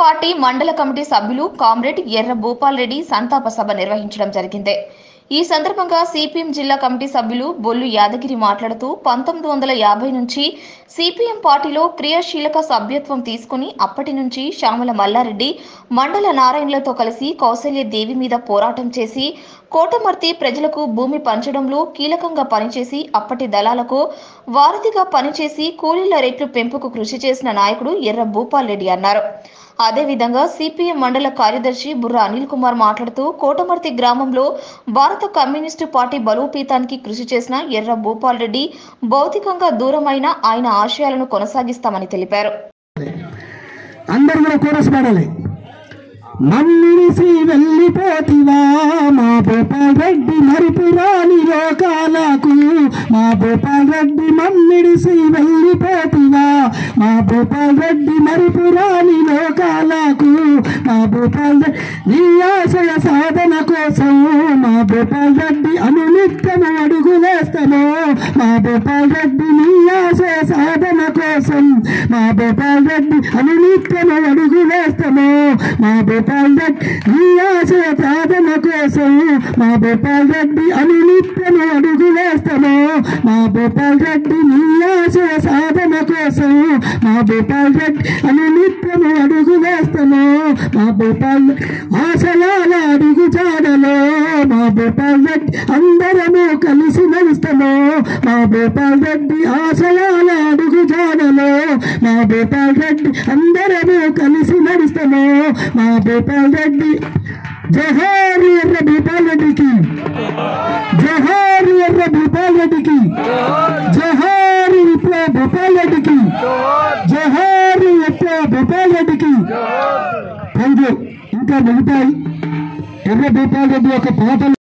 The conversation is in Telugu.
పార్టీ మండల కమిటీ సభ్యులు కామ్రేడ్ ఎర్ర భూపాల్ రెడ్డి సంతాప సభ నిర్వహించడం జరిగింది ఈ సందర్భంగా సిపిఎం జిల్లా కమిటీ సభ్యులు బొల్లు యాదగిరి మాట్లాడుతూ పంతొమ్మిది వందల యాభై నుంచి సిపిఎం పార్టీలో క్రియాశీలక సభ్యత్వం తీసుకుని అప్పటి నుంచి శ్యామల మల్లారెడ్డి మండల నారాయణలతో కలిసి కౌశల్య దేవి మీద పోరాటం చేసి కోటమర్తి ప్రజలకు భూమి పంచడంలో కీలకంగా పనిచేసి అప్పటి దళాలకు వారధిగా పనిచేసి కూలీల రేట్లు పెంపుకు కృషి చేసిన నాయకుడు ఎర్ర భూపాల్ రెడ్డి అన్నారు అదేవిధంగా సిపిఎం మండల కార్యదర్శి బుర్ర అనిల్ కుమార్ మాట్లాడుతూ కోటమర్తి గ్రామంలో భారత కమ్యూనిస్టు పార్టీ బలోపేతానికి కృషి చేసిన ఎర్ర భూపాల్ రెడ్డి భౌతికంగా దూరమైన ఆయన ఆశయాలను కొనసాగిస్తామని తెలిపారు అందరు కూడా కోరస్ పాడాలి మమ్మిడిసి వెళ్ళిపోతివా మా భూపాల్ రెడ్డి మరిపురాని లోకాలకు మా భూపాల్ రెడ్డి మమ్మిడిసి వెళ్ళిపోతివా మా భూపాల్ రెడ్డి మరిపురాని లోకాలకు మా భూపాల్ రెడ్డి నీ ఆశయ సాధన కోసం మా భూపాల్ రెడ్డి అనునిత్యము అడుగులేస్తాము మా భూపాల్ రెడ్డి నీ ఆశయ సాధన కోసం మా భూపాల్ రెడ్డి అనునిత్యము అడుగులేస్తాము మా భూపాల్ రెడ్డి నీ ఆశయ సాధన కోసం మా భూపాల్ రెడ్డి అనునిత్యము అడుగులేస్తాము మా భూపాల్ రెడ్డి నీ ఆశయ సాధన కోసం మా భూపాల్ రెడ్డి అనునిత్యము అడుగులేస్తాము మా భూపాల్ ఆశయాల అడుగు జాడలో మా భూపాల్ రెడ్డి అందరము కలిసి నడుస్తాము మా భూపాల్ రెడ్డి ఆశయాల అడుగు జాడలో మా భూపాల్ రెడ్డి అందరము కలిసి నడుస్తాము మా భూపాల్ రెడ్డి జోహార్ ఎర్ర భూపాల్ రెడ్డికి జోహార్ ఎర్ర భూపాల్ రెడ్డికి జోహార్ విప్లవ భూపాల్ రెడ్డికి జోహార్ విప్లవ భూపాల్ రెడ్డికి థ్యాంక్ యూ ఇంకా మిగతాయి ఎర్ర భూపాల్ రెడ్డి యొక్క పాటలు